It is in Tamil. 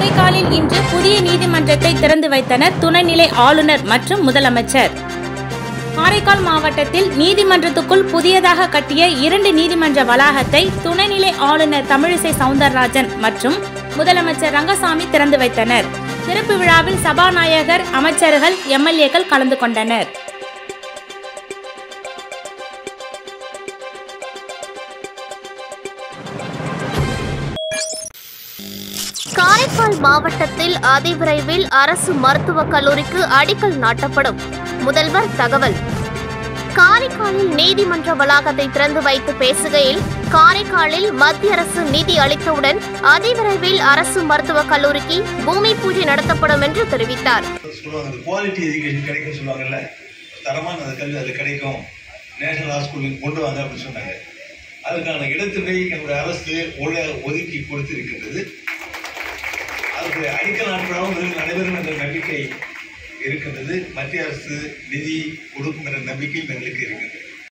காரைக்காலில் இன்று புதிய நீதிமன்றத்தை திறந்து வைத்தனர் துணைநிலை ஆளுநர் மற்றும் முதலமைச்சர் காரைக்கால் மாவட்டத்தில் நீதிமன்றத்துக்குள் புதியதாக கட்டிய இரண்டு நீதிமன்ற வளாகத்தை துணைநிலை ஆளுநர் தமிழிசை சவுந்தரராஜன் மற்றும் முதலமைச்சர் ரங்கசாமி திறந்து வைத்தனர் திறப்பு விழாவில் சபாநாயகர் அமைச்சர்கள் எம்எல்ஏக்கள் கலந்து கொண்டனர் காரைக்கால் மாவட்டத்தில் அதிவிரைவில் அரசு மருத்துவக் கல்லூரிக்கு அடிக்கல் நாட்டப்படும் முதல்வர் தகவல் காரைக்காலில் நீதிமன்ற வளாகத்தை திறந்து வைத்து பேசுகையில் காரைக்காலில் மத்திய அரசு நிதி அளித்தவுடன் அதிவிரைவில் அரசு மருத்துவக் கல்லூரிக்கு பூமி பூஜை நடத்தப்படும் என்று தெரிவித்தார் சொல்லுவாங்க அந்த குவாலிட்டி எஜுகேஷன் கிடைக்கும் சொல்லுவாங்கல்ல தரமான அந்த கல்வி அது கிடைக்கும் நேஷனல் ஹாஸ்பிட்டலுக்கு கொண்டு வாங்க அப்படின்னு சொன்னாங்க அதுக்கான இடத்தினை நம்முடைய அரசு ஒழு- ஒதுக்கி கொடுத்திருக்கின்றது அதுக்கு அடிக்கல் நாட்களாகவும் நடைபெறும் என்ற நம்பிக்கை இருக்கின்றது மத்திய அரசு நிதி கொடுக்கும் என்ற நம்பிக்கையும் எங்களுக்கு இருக்கின்றது